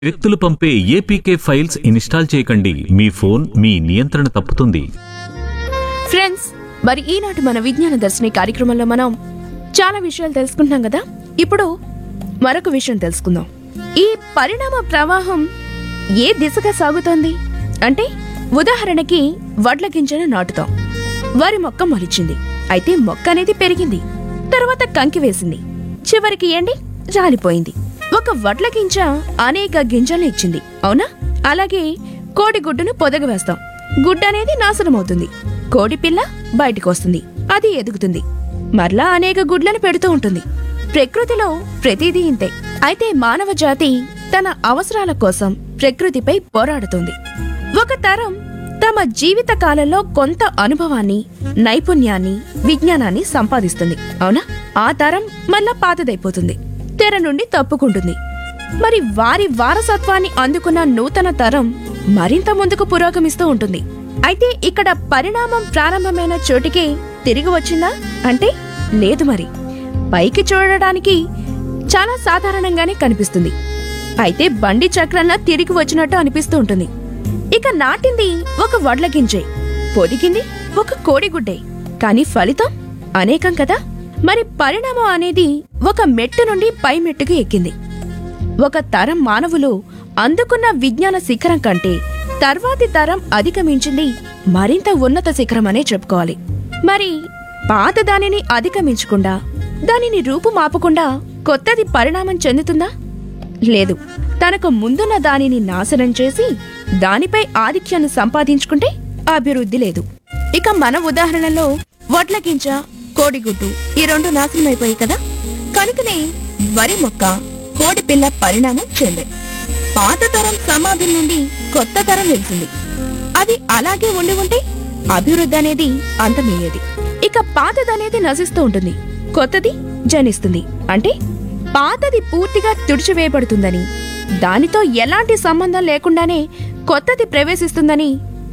వ్యక్తులు పంపే APK files install చేయకండి మీ ఫోన్ మీ నియంత్రణ తప్పుతుంది ఫ్రెండ్స్ మరి ఈనాటి మన విజ్ఞాన దర్శిని కార్యక్రమంలో మనం చాలా విషయాలు తెలుసుకుంటున్నాం కదా ఇప్పుడు మరొక విషయం తెలుసుకుందాం ఈ పరిణామ ప్రవాహం ఏ దిశగా సాగుతోంది అంటే ఉదాహరణకి వడ్ల గింజను నాటుతాం వరి మొక్క మొలిచింది అయితే మొక్క అనేది పెరిగింది తర్వాత కంకి వేసింది చివరికి ఎండి రాలిపోయింది ఒక వడ్ల గింజ అనేక గింజలు ఇచ్చింది అవునా అలాగే కోడి గుడ్డును పొదగ వేస్తాం గుడ్డ అనేది నాశనం అవుతుంది కోడి పిల్ల బయటకు వస్తుంది అది ఎదుగుతుంది మరలా అనేక గుడ్లను పెడుతూ ఉంటుంది ప్రకృతిలో ప్రతిదీ ఇంతే అయితే మానవ జాతి తన అవసరాల కోసం ప్రకృతిపై పోరాడుతుంది ఒక తరం తమ జీవిత కాలంలో కొంత అనుభవాన్ని నైపుణ్యాన్ని విజ్ఞానాన్ని సంపాదిస్తుంది అవునా ఆ తరం మళ్ళా పాతదైపోతుంది తెర నుండి తప్పుకుంటుంది మరి వారి వారసత్వాన్ని అందుకున్న నూతన తరం మరింత ముందుకు పురోగమిస్తూ ఉంటుంది అయితే ఇక్కడ పరిణామం ప్రారంభమైన చోటికే తిరిగి వచ్చిందా అంటే లేదు మరి పైకి చూడడానికి చాలా సాధారణంగానే కనిపిస్తుంది అయితే బండి చక్రంలా తిరిగి వచ్చినట్టు అనిపిస్తూ ఉంటుంది ఇక నాటింది ఒక వడ్ల గింజే పొదిగింది ఒక కోడిగుడ్డే కాని ఫలితం అనేకం కదా మరి పరిణామం అనేది ఒక మెట్టు నుండి పై మెట్టుకు ఎక్కింది ఒక తరం మానవులు అందుకున్న విజ్ఞాన శిఖరం కంటే తర్వాతి తరం అధిగమించింది మరింత ఉన్నత శిఖరమనే చెప్పుకోవాలి మరి పాత దానిని అధిగమించకుండా దానిని రూపుమాపకుండా కొత్తది పరిణామం చెందుతుందా లేదు తనకు ముందున్న దానిని నాశనం చేసి దానిపై ఆధిక్యాన్ని సంపాదించుకుంటే అభివృద్ధి లేదు ఇక మన ఉదాహరణలో వడ్ల గింజ కోడిగుడ్డు ఈ రెండు నాశనమైపోయాయి కదా కనుకనే వరి మొక్క కోడి పిల్ల పరిణామం చెందే పాత తరం సమాధి నుండి కొత్త తరం వెళ్తుంది అది అలాగే ఉండి ఉంటే అభివృద్ధి అనేది అంతమయ్యేది ఇక పాతదనేది నశిస్తూ ఉంటుంది కొత్తది జనిస్తుంది అంటే పాతది పూర్తిగా తుడిచివేయబడుతుందని దానితో ఎలాంటి సంబంధం లేకుండానే కొత్తది ప్రవేశిస్తుందని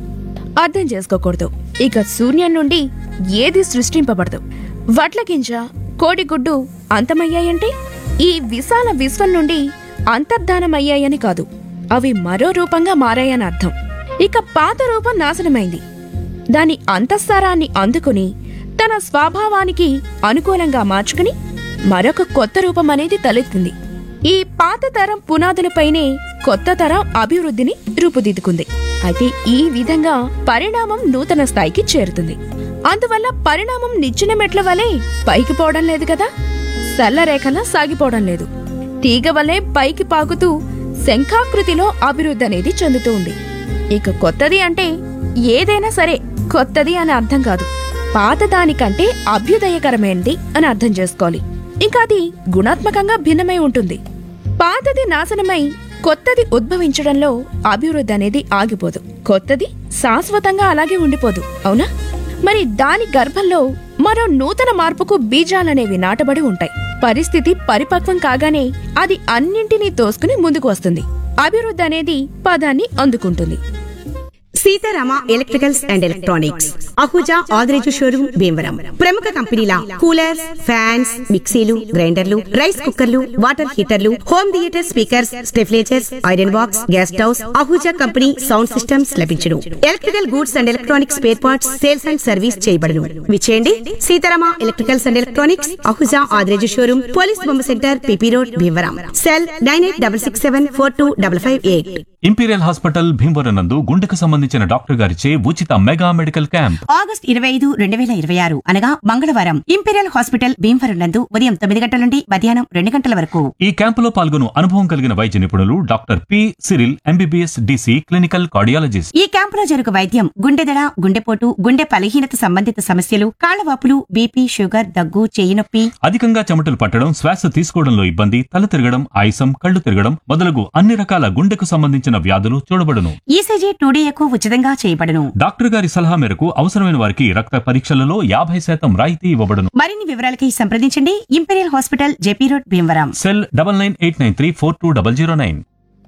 అర్థం చేసుకోకూడదు ఇక శూన్యం నుండి ఏది సృష్టింపబడదు వడ్ల గింజ కోడిగుడ్డు అంతమయ్యాయంటే ఈ విశాల విశ్వం నుండి అంతర్ధానమయ్యాయని కాదు అవి మరో రూపంగా మారాయని అర్థం ఇక పాత రూపం నాశనమైంది దాని అంతఃసారాన్ని అందుకుని తన స్వభావానికి అనుకూలంగా మార్చుకుని మరొక కొత్త రూపం అనేది తలెత్తింది ఈ పాత తరం పునాదులపైనే కొత్త తరం అభివృద్ధిని రూపుదిద్దుకుంది అయితే ఈ విధంగా పరిణామం నూతన స్థాయికి చేరుతుంది అందువల్ల పరిణామం నిచ్చిన మెట్ల వలె పైకి పోవడం లేదు కదా సల్లరేఖలా సాగిపోవడం లేదు తీగ వలె పైకి పాకుతూ శంఖాకృతిలో అభివృద్ధి అనేది చెందుతూ ఉంది ఇక కొత్తది అంటే ఏదైనా సరే కొత్తది అని అర్థం కాదు పాత దానికంటే అభ్యుదయకరమైనది అని అర్థం చేసుకోవాలి ఇంకా అది గుణాత్మకంగా భిన్నమై ఉంటుంది పాతది నాశనమై కొత్తది ఉద్భవించడంలో అభివృద్ధి అనేది ఆగిపోదు కొత్తది శాశ్వతంగా అలాగే ఉండిపోదు అవునా మరి దాని గర్భంలో మరో నూతన మార్పుకు బీజాలనేవి నాటబడి ఉంటాయి పరిస్థితి పరిపక్వం కాగానే అది అన్నింటినీ తోసుకుని ముందుకు వస్తుంది అభివృద్ధి అనేది పదాన్ని అందుకుంటుంది Seetharama electricals and electronics Ahuja Adireju showroom Bhimavaram ప్రముఖ కంపెనీల కూలర్స్ ఫ్యాన్స్ మిక్సీలు గ్రైండర్లు రైస్ కుక్కర్లు వాటర్ హీటర్లు home theatre speakers stabilisers iron box gas stoves Ahuja company sound systems లభించును electrical goods and electronics spare parts sales and service చేయబడును విచేయండి Seetharama electricals and electronics Ahuja Adireju showroom police బొమ్మ centre PP road Bhimavaram cell nine eight double six seven four two double five eight imperial hospital Bhimavaram నందు గుండెకు సంబంధించిన doctor గారిచే ఉచిత mega medical camp August ఇరవై ఐదు రెండు వేల ఇరవై ఆరు అనగా మంగళవారం ఇంపీరియల్ హాస్పిటల్ భీమవరం నందు ఉదయం తొమ్మిది గంటల నుండి మధ్యాహ్నం రెండు గంటల వరకు ఈ క్యాంపులో పాల్గొను అనుభవం కలిగిన వైద్య నిపుణులు doctor P Cyril MBBS DC clinical cardiologist ఈ క్యాంపులో జరుగు వైద్యం గుండెదడ గుండెపోటు గుండె బలహీనత సంబంధిత సమస్యలు కాళ్లవాపులు బీపీ షుగర్ దగ్గు చేయి నొప్పి అధికంగా చెమటలు పట్టడం శ్వాస తీసుకోవడంలో ఇబ్బంది తల తిరగడం ఆయాసం కళ్ళు తిరగడం మొదలగు అన్ని రకాల గుండెకు సంబంధించిన వ్యాధులు చూడబడును ఈసీజీ టూడీఏకు ఉచితంగా చేయబడును డాక్టర్ గారి సలహా మేరకు అవసరమైన వారికి రక్త పరీక్షలలో యాభై శాతం రాయితీ ఇవ్వబడును మరిన్ని వివరాలకి సంప్రదించండి imperial hospital JP road Bhimavaram cell double nine eight nine three four two double zero nine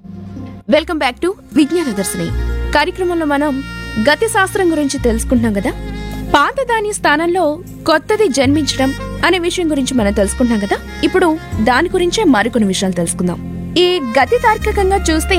welcome back to Vignana Darshini కార్యక్రమంలో మనం గతి శాస్త్రం గురించి తెలుసుకుంటున్నాం కదా పాత దాని స్థానంలో కొత్తది జన్మించడం అనే విషయం గురించి మనం తెలుసుకుంటున్నాం కదా ఇప్పుడు దాని గురించే మరికొన్ని విషయాలు తెలుసుకుందాం ఈ గతి తార్కికంగా చూస్తే